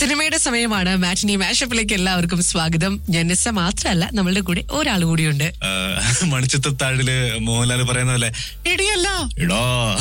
സിനിമയുടെ സമയമാണ് മാറ്റിനി മാഷപ്പിലേക്ക് എല്ലാവർക്കും സ്വാഗതം ഞാൻ നിസ്സ മാത്രമല്ല നമ്മളുടെ കൂടെ ഒരാൾ കൂടിയുണ്ട് മണിച്ചിത്രത്താഴില് മോഹൻലാൽ പറയുന്ന പോലെ ഇടിയല്ല ഇടോ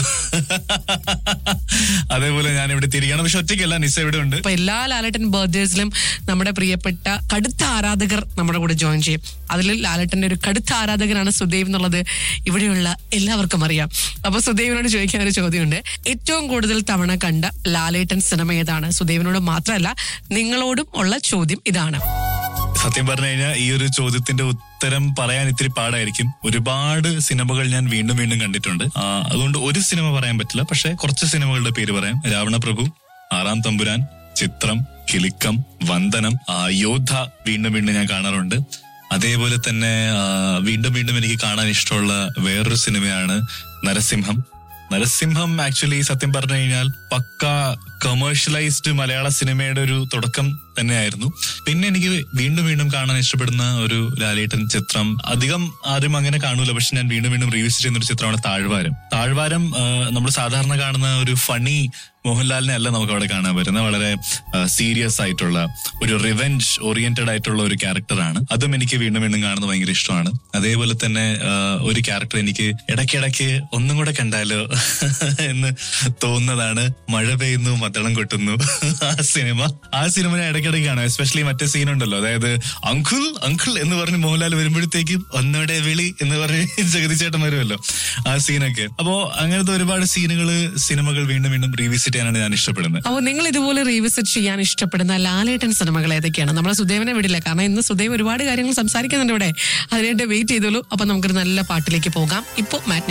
അതേപോലെ ഞാൻ ഇവിടെ തിരികണം പക്ഷെ ഒറ്റയ്ക്കല്ല നിസ്സ ഇവിടെ ഉണ്ട് അപ്പൊ എല്ലാ ലാലട്ടൻ ബർത്ത്ഡേസിലും നമ്മുടെ പ്രിയപ്പെട്ട കടുത്ത ആരാധകർ നമ്മുടെ കൂടെ ജോയിൻ ചെയ്യും അതിൽ ലാലട്ടന്റെ ഒരു കടുത്ത ആരാധകനാണ് സുദേവ് എന്നുള്ളത് ഇവിടെയുള്ള എല്ലാവർക്കും അറിയാം അപ്പൊ സുദേവിനോട് ചോദിക്കാൻ ഒരു ചോദ്യമുണ്ട് ഏറ്റവും കൂടുതൽ തവണ കണ്ട ലാലേട്ടൻ സിനിമ ഏതാണ് സുദേവിനോട് മാത്രമല്ല നിങ്ങളോടും ഉള്ള ചോദ്യം ഇതാണ് സത്യം പറഞ്ഞു കഴിഞ്ഞാൽ ഈ ഒരു ചോദ്യത്തിന്റെ ഉത്തരം പറയാൻ ഇത്തിരി പാടായിരിക്കും ഒരുപാട് സിനിമകൾ ഞാൻ വീണ്ടും വീണ്ടും കണ്ടിട്ടുണ്ട് ആ, അതുകൊണ്ട് ഒരു സിനിമ പറയാൻ പറ്റില്ല പക്ഷെ കുറച്ച് സിനിമകളുടെ പേര് പറയാം രാവണപ്രഭു ആറാം തമ്പുരാൻ ചിത്രം കിലുക്കം വന്ദനം ആ, യോദ്ധ വീണ്ടും വീണ്ടും ഞാൻ കാണാറുണ്ട് അതേപോലെ തന്നെ ആ, വീണ്ടും വീണ്ടും എനിക്ക് കാണാൻ ഇഷ്ടമുള്ള വേറൊരു സിനിമയാണ് നരസിംഹം നരസിംഹം ആക്ച്വലി സത്യം പറഞ്ഞു കഴിഞ്ഞാൽ പക്ക കമേഴ്ഷ്യലൈസ്ഡ് മലയാള സിനിമയുടെ ഒരു തുടക്കം തന്നെയായിരുന്നു പിന്നെ എനിക്ക് വീണ്ടും വീണ്ടും കാണാൻ ഇഷ്ടപ്പെടുന്ന ഒരു ലാലേട്ടൻ ചിത്രം അധികം ആരും അങ്ങനെ കാണൂല പക്ഷെ ഞാൻ വീണ്ടും വീണ്ടും റീവിസിറ്റ് ചെയ്യുന്ന ഒരു ചിത്രമാണ് താഴ്വാരം താഴ്വാരം നമ്മൾ സാധാരണ കാണുന്ന ഒരു ഫണി മോഹൻലാലിനെ അല്ല നമുക്ക് അവിടെ കാണാൻ പറ്റുന്ന വളരെ സീരിയസ് ആയിട്ടുള്ള ഒരു റിവെഞ്ച് ഓറിയന്റഡ് ആയിട്ടുള്ള ഒരു ക്യാരക്ടറാണ് അതും എനിക്ക് വീണ്ടും വീണ്ടും കാണുന്നത് ഭയങ്കര ഇഷ്ടമാണ് അതേപോലെ തന്നെ ആ, ഒരു ക്യാരക്ടർ എനിക്ക് ഇടയ്ക്കിടയ്ക്ക് ഒന്നും കൂടെ കണ്ടാലോ എന്ന് തോന്നുന്നതാണ് മഴ പെയ്യുന്നു മദ്ദളം കൊട്ടുന്നു ആ സിനിമ ആ സിനിമ ഞാൻ ഇടയ്ക്കിടയ്ക്ക് കാണാം എസ്പെഷ്യലി മറ്റേ സീൻ ഉണ്ടല്ലോ അതായത് അങ്കിൾ അങ്കിൾ എന്ന് പറഞ്ഞ് മോഹൻലാൽ വരുമ്പോഴത്തേക്കും ഒന്നോടെ വിളി എന്ന് പറഞ്ഞ് ജഗതി ചേട്ടൻ വരുമല്ലോ ആ സീനൊക്കെ അപ്പോ അങ്ങനത്തെ ഒരുപാട് സീനുകള് സിനിമകൾ വീണ്ടും വീണ്ടും റീവിസിറ്റ് ചെയ്യാനാണ് ഞാൻ ഇഷ്ടപ്പെടുന്നത് അപ്പോൾ നിങ്ങൾ ഇതുപോലെ റീവിസിറ്റ് ചെയ്യാൻ ഇഷ്ടപ്പെടുന്ന ലാലേട്ടൻ സിനിമകൾ ഏതൊക്കെയാണ് നമ്മളെ സുദേവനെ വിടില്ല കാരണം ഇന്ന് സുദേവ് ഒരുപാട് കാര്യങ്ങൾ സംസാരിക്കുന്നുണ്ട് ഇവിടെ അതിനായിട്ട് വെയിറ്റ് ചെയ്തോളൂ അപ്പൊ നമുക്കൊരു നല്ല പാട്ടിലേക്ക് പോകാം ഇപ്പോൾ മാറ്റ്